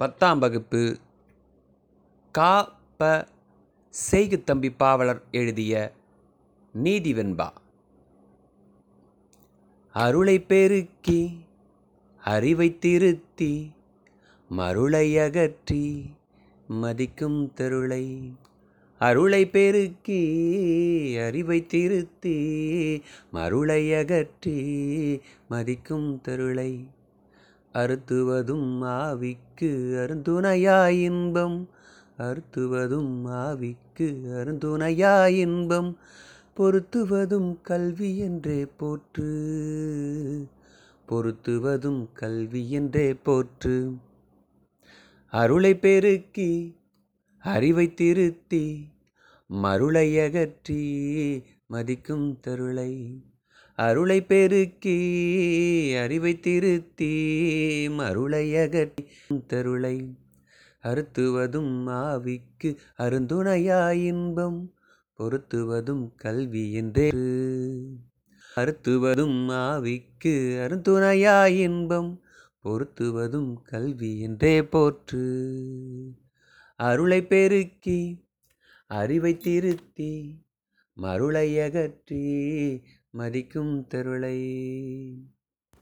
பத்தாம் வகுப்பு கா ப செய்குத்தம்பி பாவலர் எழுதிய நீதி வெண்பா அருளை பெருக்கி அறிவை திருத்தி மருளை அகற்றி மதிக்கும் தெருளை அருளை பெருக்கி அறிவை திருத்தி மருளை அகற்றி மதிக்கும் தெருளை அறுத்துவதும் ஆவிக்கு அருந்துணையாய் இன்பம் அறுத்துவதும் ஆவிக்கு அருந்துணையாய் இன்பம் பொருத்துவதும் கல்வி என்றே போற்று பொருத்துவதும் கல்வி என்றே போற்று அருளை பெருக்கி அறிவை திருத்தி மருளை அகற்றி மதிக்கும் தருளை அருளை பெருக்கி அறிவை திருத்தி மருளை அகற்றி தருளை அறுத்துவதும் ஆவிக்கு அருந்துணையாய் இன்பம் பொருத்துவதும் கல்வி என்றே அறுத்துவதும் ஆவிக்கு அருந்துணையாய் இன்பம் பொருத்துவதும் கல்வி என்றே போற்று அருளை பெருக்கி அறிவை திருத்தி மருளை அகற்றி மதிக்கும் தெருளை